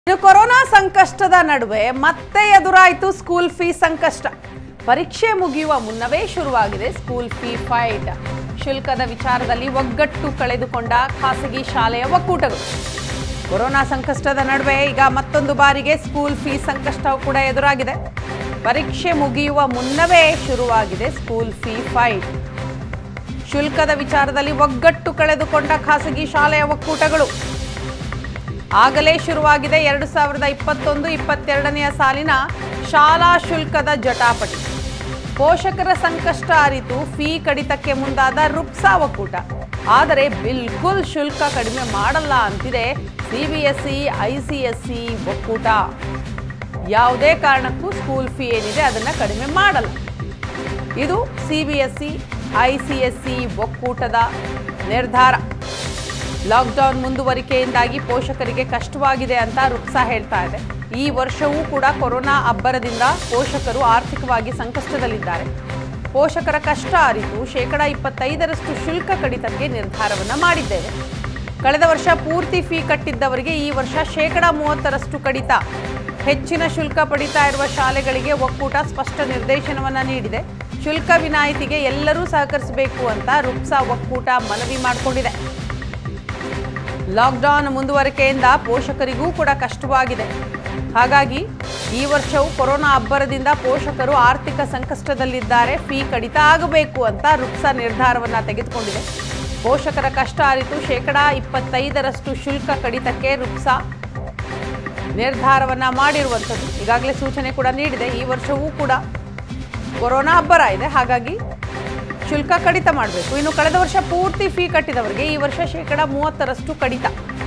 ಇನ್ನು ಕೊರೋನಾ ಸಂಕಷ್ಟದ ನಡುವೆ ಮತ್ತೆ ಎದುರಾಯಿತು ಸ್ಕೂಲ್ ಫೀ ಸಂಕಷ್ಟ ಪರೀಕ್ಷೆ ಮುಗಿಯುವ ಮುನ್ನವೇ ಶುರುವಾಗಿದೆ ಸ್ಕೂಲ್ ಫೀ ಫೈಟ್ ಶುಲ್ಕದ ವಿಚಾರದಲ್ಲಿ ಒಗ್ಗಟ್ಟು ಕಳೆದುಕೊಂಡ ಖಾಸಗಿ ಶಾಲೆಯ ಒಕ್ಕೂಟಗಳು ಕೊರೋನಾ ಸಂಕಷ್ಟದ ನಡುವೆ ಈಗ ಮತ್ತೊಂದು ಬಾರಿಗೆ ಸ್ಕೂಲ್ ಫೀ ಸಂಕಷ್ಟವು ಕೂಡ ಎದುರಾಗಿದೆ ಪರೀಕ್ಷೆ ಮುಗಿಯುವ ಮುನ್ನವೇ ಶುರುವಾಗಿದೆ ಸ್ಕೂಲ್ ಫೀ ಫೈಟ್ ಶುಲ್ಕದ ವಿಚಾರದಲ್ಲಿ ಒಗ್ಗಟ್ಟು ಕಳೆದುಕೊಂಡ ಖಾಸಗಿ ಶಾಲೆಯ ಒಕ್ಕೂಟಗಳು ಆಗಲೇ ಶುರುವಾಗಿದೆ ಎರಡು ಸಾವಿರದ ಇಪ್ಪತ್ತೊಂದು ಇಪ್ಪತ್ತೆರಡನೆಯ ಸಾಲಿನ ಶಾಲಾ ಶುಲ್ಕದ ಜಟಾಪಟಿ ಪೋಷಕರ ಸಂಕಷ್ಟ ಅರಿತು ಫೀ ಕಡಿತಕ್ಕೆ ಮುಂದಾದ ರುಪ್ಸಾ ಒಕ್ಕೂಟ ಆದರೆ ಬಿಲ್ಕುಲ್ ಶುಲ್ಕ ಕಡಿಮೆ ಮಾಡಲ್ಲ ಅಂತಿದೆ ಸಿಬಿಎಸ್ಇ ಐಸಿಎಸ್ಇ ಒಕ್ಕೂಟ ಯಾವುದೇ ಕಾರಣಕ್ಕೂ ಸ್ಕೂಲ್ ಫೀ ಏನಿದೆ ಅದನ್ನು ಕಡಿಮೆ ಮಾಡಲ್ಲ ಇದು ಸಿಬಿಎಸ್ಇ ಐಸಿಎಸ್ಇ ಒಕ್ಕೂಟದ ನಿರ್ಧಾರ ಲಾಕ್ಡೌನ್ ಮುಂದುವರಿಕೆಯಿಂದಾಗಿ ಪೋಷಕರಿಗೆ ಕಷ್ಟವಾಗಿದೆ ಅಂತ ರುಕ್ಸಾ ಹೇಳ್ತಾ ಇದೆ ಈ ವರ್ಷವೂ ಕೂಡ ಕೊರೋನಾ ಅಬ್ಬರದಿಂದ ಪೋಷಕರು ಆರ್ಥಿಕವಾಗಿ ಸಂಕಷ್ಟದಲ್ಲಿದ್ದಾರೆ ಪೋಷಕರ ಕಷ್ಟ ಅರಿತು ಶೇಕಡ ಇಪ್ಪತ್ತೈದರಷ್ಟು ಶುಲ್ಕ ಕಡಿತಕ್ಕೆ ನಿರ್ಧಾರವನ್ನ ಮಾಡಿದ್ದೇವೆ ಕಳೆದ ವರ್ಷ ಪೂರ್ತಿ ಫೀ ಕಟ್ಟಿದ್ದವರಿಗೆ ಈ ವರ್ಷ ಶೇಕಡ ಮೂವತ್ತರಷ್ಟು ಕಡಿತ ಹೆಚ್ಚಿನ ಶುಲ್ಕ ಪಡಿತಾ ಇರುವ ಶಾಲೆಗಳಿಗೆ ಒಕ್ಕೂಟ ಸ್ಪಷ್ಟ ನಿರ್ದೇಶನವನ್ನ ನೀಡಿದೆ ಶುಲ್ಕ ವಿನಾಯಿತಿಗೆ ಎಲ್ಲರೂ ಸಹಕರಿಸಬೇಕು ಅಂತ ರುಕ್ಸಾ ಒಕ್ಕೂಟ ಮನವಿ ಮಾಡಿಕೊಂಡಿದೆ ಲಾಕ್ಡೌನ್ ಮುಂದುವರಿಕೆಯಿಂದ ಪೋಷಕರಿಗೂ ಕೂಡ ಕಷ್ಟವಾಗಿದೆ ಹಾಗಾಗಿ ಈ ವರ್ಷವೂ ಕೊರೋನಾ ಅಬ್ಬರದಿಂದ ಪೋಷಕರು ಆರ್ಥಿಕ ಸಂಕಷ್ಟದಲ್ಲಿದ್ದಾರೆ ಫೀ ಕಡಿತ ಆಗಬೇಕು ಅಂತ ರುಕ್ಸಾ ನಿರ್ಧಾರವನ್ನ ತೆಗೆದುಕೊಂಡಿದೆ ಪೋಷಕರ ಕಷ್ಟ ಅರಿತು ಶೇಕಡ ಇಪ್ಪತ್ತೈದರಷ್ಟು ಶುಲ್ಕ ಕಡಿತಕ್ಕೆ ರುಕ್ಸಾ ನಿರ್ಧಾರವನ್ನ ಮಾಡಿರುವಂಥದ್ದು ಈಗಾಗಲೇ ಸೂಚನೆ ಕೂಡ ನೀಡಿದೆ ಈ ವರ್ಷವೂ ಕೂಡ ಕೊರೋನಾ ಅಬ್ಬರ ಇದೆ ಹಾಗಾಗಿ ಶುಲ್ಕ ಕಡಿತ ಮಾಡಬೇಕು ಇನ್ನು ಕಳೆದ ವರ್ಷ ಪೂರ್ತಿ ಫೀ ಕಟ್ಟಿದವರಿಗೆ ಈ ವರ್ಷ ಶೇಕಡ ಮೂವತ್ತರಷ್ಟು ಕಡಿತ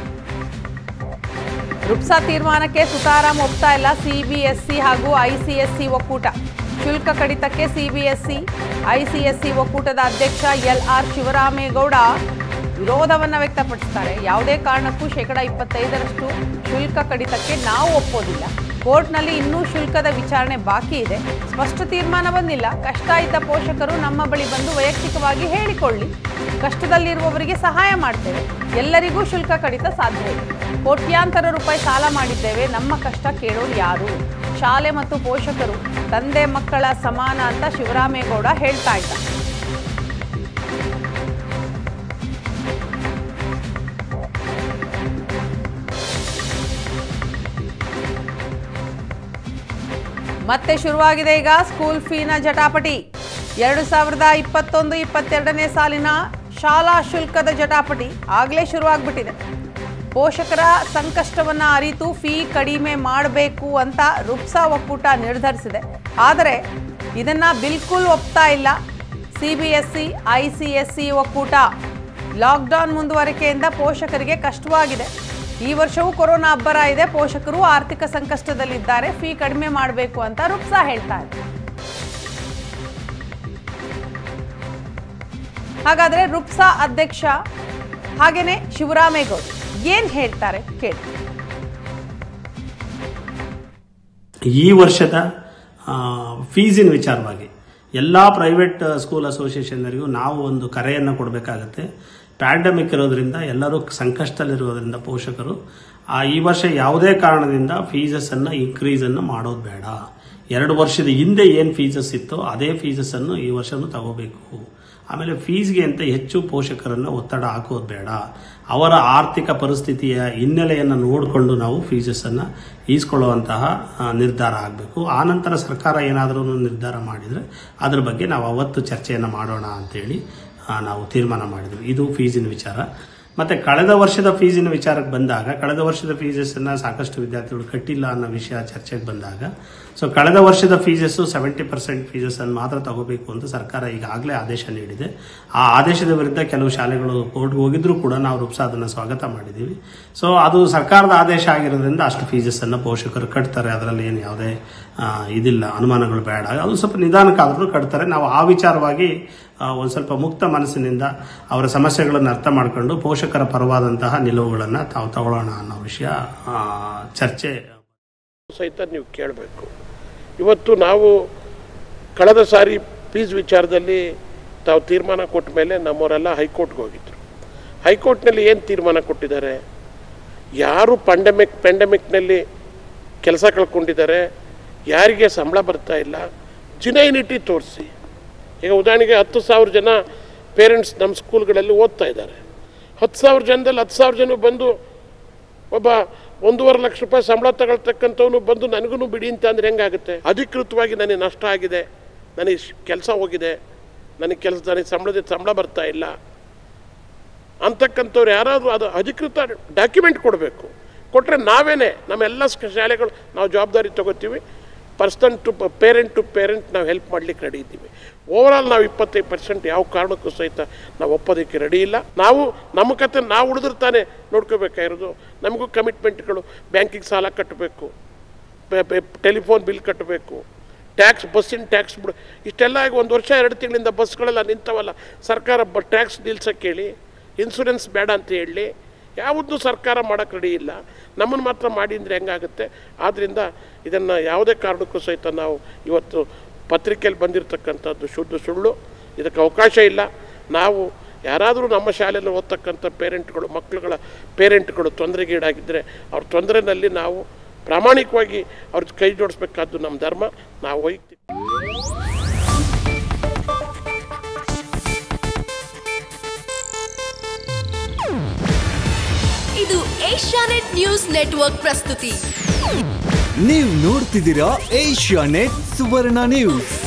ರುಪ್ಸಾ ತೀರ್ಮಾನಕ್ಕೆ ಸುತಾರಾಮ್ ಒಪ್ತಾ ಇಲ್ಲ ಸಿಬಿಎಸ್ಇ ಹಾಗೂ ಐಸಿಎಸ್ಸಿ ಒಕ್ಕೂಟ ಶುಲ್ಕ ಕಡಿತಕ್ಕೆ ಸಿಬಿಎಸ್ಇ ಐಸಿಎಸ್ಸಿ ಒಕ್ಕೂಟದ ಅಧ್ಯಕ್ಷ ಎಲ್ ಆರ್ ಶಿವರಾಮೇಗೌಡ ವಿರೋಧವನ್ನ ವ್ಯಕ್ತಪಡಿಸ್ತಾರೆ ಯಾವುದೇ ಕಾರಣಕ್ಕೂ ಶೇಕಡ ಇಪ್ಪತ್ತೈದರಷ್ಟು ಶುಲ್ಕ ಕಡಿತಕ್ಕೆ ನಾವು ಒಪ್ಪೋದಿಲ್ಲ ಕೋರ್ಟ್ನಲ್ಲಿ ಇನ್ನೂ ಶುಲ್ಕದ ವಿಚಾರಣೆ ಬಾಕಿ ಇದೆ ಸ್ಪಷ್ಟ ತೀರ್ಮಾನ ಬಂದಿಲ್ಲ ಕಷ್ಟ ಇದ್ದ ಪೋಷಕರು ನಮ್ಮ ಬಳಿ ಬಂದು ವೈಯಕ್ತಿಕವಾಗಿ ಹೇಳಿಕೊಳ್ಳಿ ಕಷ್ಟದಲ್ಲಿರುವವರಿಗೆ ಸಹಾಯ ಮಾಡ್ತೇವೆ ಎಲ್ಲರಿಗೂ ಶುಲ್ಕ ಕಡಿತ ಸಾಧ್ಯ ಇದೆ ಕೋಟ್ಯಾಂತರ ರೂಪಾಯಿ ಸಾಲ ಮಾಡಿದ್ದೇವೆ ನಮ್ಮ ಕಷ್ಟ ಕೇಳೋರು ಯಾರು ಶಾಲೆ ಮತ್ತು ಪೋಷಕರು ತಂದೆ ಮಕ್ಕಳ ಸಮಾನ ಅಂತ ಶಿವರಾಮೇಗೌಡ ಹೇಳ್ತಾ ಇದ್ದ ಮತ್ತೆ ಶುರುವಾಗಿದೆ ಈಗ ಸ್ಕೂಲ್ ಫೀನ ಜಟಾಪಟಿ ಎರಡು ಸಾವಿರದ ಇಪ್ಪತ್ತೊಂದು ಇಪ್ಪತ್ತೆರಡನೇ ಸಾಲಿನ ಶಾಲಾ ಶುಲ್ಕದ ಜಟಾಪಟಿ ಆಗಲೇ ಶುರುವಾಗ್ಬಿಟ್ಟಿದೆ ಪೋಷಕರ ಸಂಕಷ್ಟವನ್ನ ಅರಿತು ಫೀ ಕಡಿಮೆ ಮಾಡಬೇಕು ಅಂತ ರುಪ್ಸಾ ಒಕ್ಕೂಟ ನಿರ್ಧರಿಸಿದೆ ಆದರೆ ಇದನ್ನ ಬಿಲ್ಕುಲ್ ಒಪ್ತಾ ಇಲ್ಲ ಸಿಬಿಎಸ್ಇ ಐಸಿಎಸ್ಸಿ ಒಕ್ಕೂಟ ಲಾಕ್ಡೌನ್ ಮುಂದುವರಿಕೆಯಿಂದ ಪೋಷಕರಿಗೆ ಕಷ್ಟವಾಗಿದೆ ಈ ವರ್ಷವೂ ಕೊರೋನಾ ಅಬ್ಬರ ಇದೆ ಪೋಷಕರು ಆರ್ಥಿಕ ಸಂಕಷ್ಟದಲ್ಲಿದ್ದಾರೆ ಫೀ ಕಡಿಮೆ ಮಾಡಬೇಕು ಅಂತ ರುಪ್ಸಾ ಹೇಳ್ತಾ ಇದೆ ಹಾಗಾದ್ರೆ ರುಪ್ಸಾ ಅಧ್ಯಕ್ಷ ಹಾಗೇನೆ ಶಿವರಾಮೇಗೌಡ ಏನ್ ಹೇಳ್ತಾರೆ ಕೇಳಿ ಈ ವರ್ಷದ ಆ, ಫೀಸಿನ ವಿಚಾರವಾಗಿ ಎಲ್ಲ ಪ್ರೈವೇಟ್ ಸ್ಕೂಲ್ ಅಸೋಸಿಯೇಷನ್ನರಿಗೂ ನಾವು ಒಂದು ಕರೆಯನ್ನು ಕೊಡಬೇಕಾಗತ್ತೆ ಪ್ಯಾಂಡಮಿಕ್ ಇರೋದ್ರಿಂದ ಎಲ್ಲರೂ ಸಂಕಷ್ಟದಲ್ಲಿರೋದ್ರಿಂದ ಪೋಷಕರು ಆ, ಈ ವರ್ಷ ಯಾವುದೇ ಕಾರಣದಿಂದ ಫೀಸಸ್ ಅನ್ನು ಇನ್ಕ್ರೀಸ್ ಅನ್ನು ಮಾಡೋದು ಬೇಡ ಎರಡು ವರ್ಷದ ಹಿಂದೆ ಏನು ಫೀಸಸ್ ಇತ್ತೋ ಅದೇ ಫೀಸಸ್ ಅನ್ನು ಈ ವರ್ಷನೂ ತಗೋಬೇಕು ಆಮೇಲೆ ಫೀಸ್ಗೆ ಅಂತ ಹೆಚ್ಚು ಪೋಷಕರನ್ನು ಒತ್ತಡ ಹಾಕೋದು ಬೇಡ ಅವರ ಆರ್ಥಿಕ ಪರಿಸ್ಥಿತಿಯ ಹಿನ್ನೆಲೆಯನ್ನು ನೋಡಿಕೊಂಡು ನಾವು ಫೀಸಸ್ಸನ್ನು ಈಸ್ಕೊಳ್ಳುವಂತಹ ಆ, ನಿರ್ಧಾರ ಆಗಬೇಕು ಆನಂತರ ಸರ್ಕಾರ ಏನಾದರೂ ನಿರ್ಧಾರ ಮಾಡಿದರೆ ಅದ್ರ ಬಗ್ಗೆ ನಾವು ಅವತ್ತು ಚರ್ಚೆಯನ್ನು ಮಾಡೋಣ ಅಂತೇಳಿ ಆ, ನಾವು ತೀರ್ಮಾನ ಮಾಡಿದ್ವಿ ಇದು ಫೀಸಿನ ವಿಚಾರ ಮತ್ತೆ ಕಳೆದ ವರ್ಷದ ಫೀಸಿನ ವಿಚಾರಕ್ಕೆ ಬಂದಾಗ ಕಳೆದ ವರ್ಷದ ಫೀಸಸ್ಸನ್ನು ಸಾಕಷ್ಟು ವಿದ್ಯಾರ್ಥಿಗಳು ಕಟ್ಟಿಲ್ಲ ಅನ್ನೋ ವಿಷಯ ಚರ್ಚೆಗೆ ಬಂದಾಗ ಸೊ ಕಳೆದ ವರ್ಷದ ಫೀಸಸ್ಸು ಸೆವೆಂಟಿ ಪರ್ಸೆಂಟ್ ಫೀಸಸ್ ಅನ್ನು ಮಾತ್ರ ತಗೋಬೇಕು ಅಂತ ಸರ್ಕಾರ ಈಗಾಗಲೇ ಆದೇಶ ನೀಡಿದೆ ಆ ಆದೇಶದ ವಿರುದ್ಧ ಕೆಲವು ಶಾಲೆಗಳು ಕೋರ್ಟ್ಗೆ ಹೋಗಿದ್ರು ಕೂಡ ನಾವು ರೂಪಿಸ ಅದನ್ನು ಸ್ವಾಗತ ಮಾಡಿದ್ದೀವಿ ಸೊ ಅದು ಸರ್ಕಾರದ ಆದೇಶ ಆಗಿರೋದ್ರಿಂದ ಅಷ್ಟು ಫೀಸಸ್ ಅನ್ನು ಪೋಷಕರು ಕಟ್ತಾರೆ ಅದರಲ್ಲಿ ಏನು ಯಾವುದೇ ಆ, ಇದಿಲ್ಲ ಅನುಮಾನಗಳು ಬೇಡ ಅದು ಸ್ವಲ್ಪ ನಿಧಾನಕ್ಕಾದರೂ ಕಟ್ತಾರೆ ನಾವು ಆ ವಿಚಾರವಾಗಿ ಆ, ಒಂದು ಸ್ವಲ್ಪ ಮುಕ್ತ ಮನಸ್ಸಿನಿಂದ ಅವರ ಸಮಸ್ಯೆಗಳನ್ನು ಅರ್ಥ ಮಾಡಿಕೊಂಡು ಪೋಷಕರ ಪರವಾದಂತಹ ನಿಲುವುಗಳನ್ನು ತಾವು ತಗೊಳ್ಳೋಣ ಅನ್ನೋ ವಿಷಯ ಆ, ಚರ್ಚೆ ಸಹಿತ ನೀವು ಕೇಳಬೇಕು ಇವತ್ತು ನಾವು ಕಳೆದ ಸಾರಿ ಫೀಸ್ ವಿಚಾರದಲ್ಲಿ ತಾವು ತೀರ್ಮಾನ ಕೊಟ್ಟ ಮೇಲೆ ನಮ್ಮವರೆಲ್ಲ ಹೈಕೋರ್ಟ್ಗೆ ಹೋಗಿದ್ರು ಹೈಕೋರ್ಟ್ನಲ್ಲಿ ಏನು ತೀರ್ಮಾನ ಕೊಟ್ಟಿದ್ದಾರೆ ಯಾರು ಪಂಡಮಿಕ್ ಪೆಂಡಮಿಕ್ನಲ್ಲಿ ಕೆಲಸ ಕಳ್ಕೊಂಡಿದ್ದಾರೆ ಯಾರಿಗೆ ಸಂಬಳ ಬರ್ತಾ ಇಲ್ಲ ಜಿನೈನಿಟಿ ತೋರಿಸಿ ಈಗ ಉದಾಹರಣೆಗೆ ಹತ್ತು ಸಾವಿರ ಜನ ಪೇರೆಂಟ್ಸ್ ನಮ್ಮ ಸ್ಕೂಲ್ಗಳಲ್ಲಿ ಓದ್ತಾ ಇದ್ದಾರೆ ಹತ್ತು ಸಾವಿರ ಜನದಲ್ಲಿ ಹತ್ತು ಸಾವಿರ ಜನ ಬಂದು ಒಬ್ಬ ಒಂದೂವರೆ ಲಕ್ಷ ರೂಪಾಯಿ ಸಂಬಳ ತಗೊಳ್ತಕ್ಕಂಥವನು ಬಂದು ನನಗೂ ಬಿಡಿ ಅಂತ ಅಂದ್ರೆ ಹೆಂಗಾಗುತ್ತೆ ಅಧಿಕೃತವಾಗಿ ನನಗೆ ನಷ್ಟ ಆಗಿದೆ ನನಗೆ ಕೆಲಸ ಹೋಗಿದೆ ನನಗೆ ಕೆಲಸ ನನಗೆ ಸಂಬಳದ ಸಂಬಳ ಬರ್ತಾ ಇಲ್ಲ ಅಂತಕ್ಕಂಥವ್ರು ಯಾರಾದರೂ ಅದು ಅಧಿಕೃತ ಡಾಕ್ಯುಮೆಂಟ್ ಕೊಡಬೇಕು ಕೊಟ್ಟರೆ ನಾವೇನೇ ನಮ್ಮೆಲ್ಲ ಸ್ಕ- ಶಾಲೆಗಳು ನಾವು ಜವಾಬ್ದಾರಿ ತಗೋತೀವಿ person to parent to parent ನಾವು ಹೆಲ್ಪ್ ಮಾಡ್ಲಿಕ್ಕೆ ರೆಡಿ ಇದ್ದೀವಿ ಓವರಾಲ್ ನಾವು ಇಪ್ಪತ್ತೈದು ಪರ್ಸೆಂಟ್ ಯಾವ ಕಾರಣಕ್ಕೂ ಸಹಿತ ನಾವು ಒಪ್ಪೋದಕ್ಕೆ ರೆಡಿ ಇಲ್ಲ ನಾವು ನಮ್ಮ ಕತೆ ನಾವು ಉಳಿದ್ರೆ ತಾನೇ ನೋಡ್ಕೋಬೇಕಾಗಿರೋದು ನಮಗೂ ಕಮಿಟ್ಮೆಂಟ್ಗಳು ಬ್ಯಾಂಕಿಗೆ ಸಾಲ ಕಟ್ಟಬೇಕು ಟೆಲಿಫೋನ್ ಬಿಲ್ ಕಟ್ಟಬೇಕು ಟ್ಯಾಕ್ಸ್ ಬಸ್ಸಿನ ಟ್ಯಾಕ್ಸ್ ಬಿಡು ಇಷ್ಟೆಲ್ಲ ಆಗಿ ಒಂದು ವರ್ಷ ಎರಡು ತಿಂಗಳಿಂದ ಬಸ್ಗಳೆಲ್ಲ ನಿಂತವಲ್ಲ ಸರ್ಕಾರ ಬ ಟ್ಯಾಕ್ಸ್ ನಿಲ್ಸಕ್ಕೆ ಹೇಳಿ ಇನ್ಸೂರೆನ್ಸ್ ಬೇಡ ಅಂತ ಹೇಳಿ ಯಾವುದೂ ಸರ್ಕಾರ ಮಾಡೋಕ್ಕೆ ರೆಡಿ ಇಲ್ಲ ನಮ್ಮನ್ನು ಮಾತ್ರ ಮಾಡಿ ಅಂದರೆ ಹೆಂಗಾಗುತ್ತೆ ಆದ್ದರಿಂದ ಇದನ್ನು ಯಾವುದೇ ಕಾರಣಕ್ಕೂ ಸಹಿತ ನಾವು ಇವತ್ತು ಪತ್ರಿಕೆಯಲ್ಲಿ ಬಂದಿರತಕ್ಕಂಥದ್ದು ಶುದ್ಧ ಸುಳ್ಳು ಇದಕ್ಕೆ ಅವಕಾಶ ಇಲ್ಲ ನಾವು ಯಾರಾದರೂ ನಮ್ಮ ಶಾಲೆಯಲ್ಲಿ ಓದ್ತಕ್ಕಂಥ ಪೇರೆಂಟ್ಗಳು ಮಕ್ಕಳುಗಳ ಪೇರೆಂಟ್ಗಳು ತೊಂದರೆಗೀಡಾಗಿದ್ದರೆ ಅವ್ರ ತೊಂದರೆನಲ್ಲಿ ನಾವು ಪ್ರಾಮಾಣಿಕವಾಗಿ ಅವ್ರ ಕೈ ಜೋಡಿಸ್ಬೇಕಾದ್ದು ನಮ್ಮ ಧರ್ಮ ನಾವು ವೈಯಕ್ತಿಕ ಇದು ಏಷ್ಯಾನೆಟ್ ನ್ಯೂಸ್ ನೆಟ್ವರ್ಕ್ ಪ್ರಸ್ತುತಿ ನೀವು ನೋಡ್ತಿದ್ದೀರಾ ಏಷ್ಯಾ ನೆಟ್ ಸುವರ್ಣ ನ್ಯೂಸ್